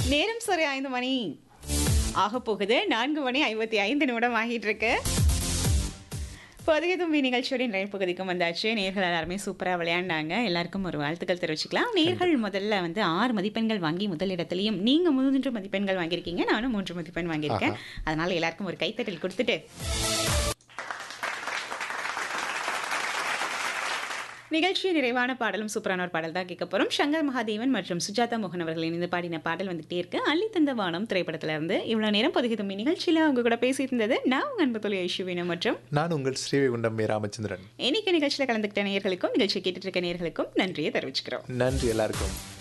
நேரம் சரி ஐந்து மணி ஆக போகுது நான்கு மணி ஐம்பத்தி ஐந்து நிமிடம் ஆகிட்டு இருக்கு பொதிகை தும்பி நிகழ்ச்சியோட நிறைய பகுதிக்கும் வந்தாச்சு நேர்கள் எல்லாருமே சூப்பராக விளையாண்டாங்க எல்லாருக்கும் ஒரு வாழ்த்துக்கள் தெரிவிச்சுக்கலாம் நேர்கள் முதல்ல வந்து ஆறு மதிப்பெண்கள் வாங்கி முதல் இடத்துலையும் நீங்கள் மூன்று மதிப்பெண்கள் வாங்கியிருக்கீங்க நானும் மூன்று மதிப்பெண் வாங்கியிருக்கேன் அதனால எல்லாருக்கும் ஒரு கைத்தட்டல் கொடுத்துட்டு நிகழ்ச்சி நிறைவான பாடலும் சூப்பரான ஒரு பாடல் தான் கேட்க போகிறோம் சங்கர் மகாதேவன் மற்றும் சுஜாதா மோகன் அவர்கள் இணைந்து பாடின பாடல் வந்துகிட்டே இருக்கு அள்ளி தந்த வானம் திரைப்படத்துல இருந்து இவ்வளோ நேரம் பொதுகை தும்பி நிகழ்ச்சியில் அவங்க கூட பேசிட்டு இருந்தது நான் உங்கள் அன்பு தொழில் ஐஸ்வீனா மற்றும் நான் உங்கள் ஸ்ரீவைகுண்டம் மே ராமச்சந்திரன் இன்னைக்கு நிகழ்ச்சியில் கலந்துக்கிட்ட நேயர்களுக்கும் நிகழ்ச்சி கேட்டுட்டு இருக்க நேயர்களுக்கும் நன்றியை தெரிவிச்சுக்கிறோம் நன்றி எல்லாருக்கும்